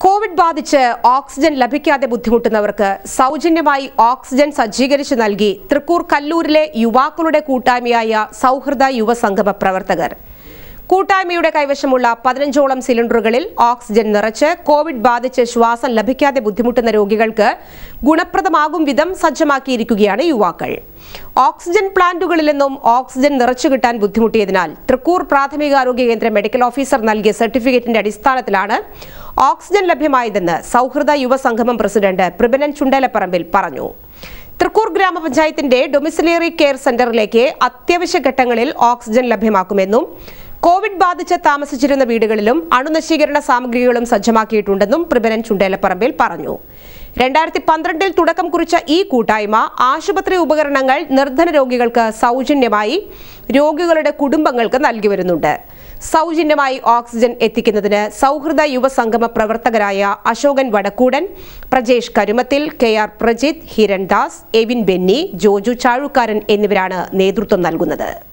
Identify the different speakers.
Speaker 1: Covid ബാധിച്ച് oxygen ലഭിക്കാതെ ബുദ്ധിമുട്ടുന്നവർക്ക് സൗജന്യമായി ഓക്സിജൻ സജ്ജീകരിച്ചു നൽകി തൃക്കൂർ കല്ലൂരിലെ യുവാക്കളുടെ കൂട്ടായ്മയായ സൗഹൃദ യുവസംഗമ പ്രവർത്തകർ കൂട്ടായ്മയുടെ കൈവശമുള്ള പതിനഞ്ചോളം സിലിണ്ടറുകളിൽ ഓക്സിജൻ നിറച്ച് കോവിഡ് ബാധിച്ച് ശ്വാസം ലഭിക്കാതെ ബുദ്ധിമുട്ടുന്ന രോഗികൾക്ക് ഗുണപ്രദമാകും വിധം സജ്ജമാക്കിയിരിക്കുകയാണ് യുവാക്കൾ ഓക്സിജൻ പ്ലാന്റുകളിൽ നിന്നും ഓക്സിജൻ നിറച്ചു കിട്ടാൻ ബുദ്ധിമുട്ടിയതിനാൽ തൃക്കൂർ പ്രാഥമികാരോഗ്യ കേന്ദ്ര മെഡിക്കൽ ഓഫീസർ നൽകിയ സർട്ടിഫിക്കറ്റിന്റെ അടിസ്ഥാനത്തിലാണ് ഓക്സിജൻ ലഭ്യമായതെന്ന് സൗഹൃദ യുവസംഗമം പ്രസിഡന്റ് പ്രബിനൻ ചുണ്ടേലപ്പറമ്പിൽ പറഞ്ഞു തൃക്കൂർ ഗ്രാമപഞ്ചായത്തിന്റെ ഡൊമിസിലറി കെയർ സെന്ററിലേക്ക് അത്യാവശ്യ ഘട്ടങ്ങളിൽ ഓക്സിജൻ ലഭ്യമാക്കുമെന്നും കോവിഡ് ബാധിച്ച് താമസിച്ചിരുന്ന വീടുകളിലും അണുനശീകരണ സാമഗ്രികളും സജ്ജമാക്കിയിട്ടുണ്ടെന്നും പ്രബിനൻ ചുണ്ടേലപ്പറമ്പിൽ പറഞ്ഞു രണ്ടായിരത്തി പന്ത്രണ്ടിൽ തുടക്കം കുറിച്ച ഈ കൂട്ടായ്മ ആശുപത്രി ഉപകരണങ്ങൾ നിർധന രോഗികൾക്ക് സൗജന്യമായി രോഗികളുടെ കുടുംബങ്ങൾക്ക് നൽകി വരുന്നുണ്ട് സൗജന്യമായി ഓക്സിജൻ എത്തിക്കുന്നതിന് സൗഹൃദ യുവസംഗമ പ്രവർത്തകരായ അശോകൻ വടക്കൂടൻ പ്രജേഷ് കരുമത്തിൽ കെ ആർ പ്രജിത്ത് ഹിരൺദാസ് എവിൻ ബെന്നി ജോജു ചാഴുക്കാരൻ എന്നിവരാണ് നേതൃത്വം നൽകുന്നത്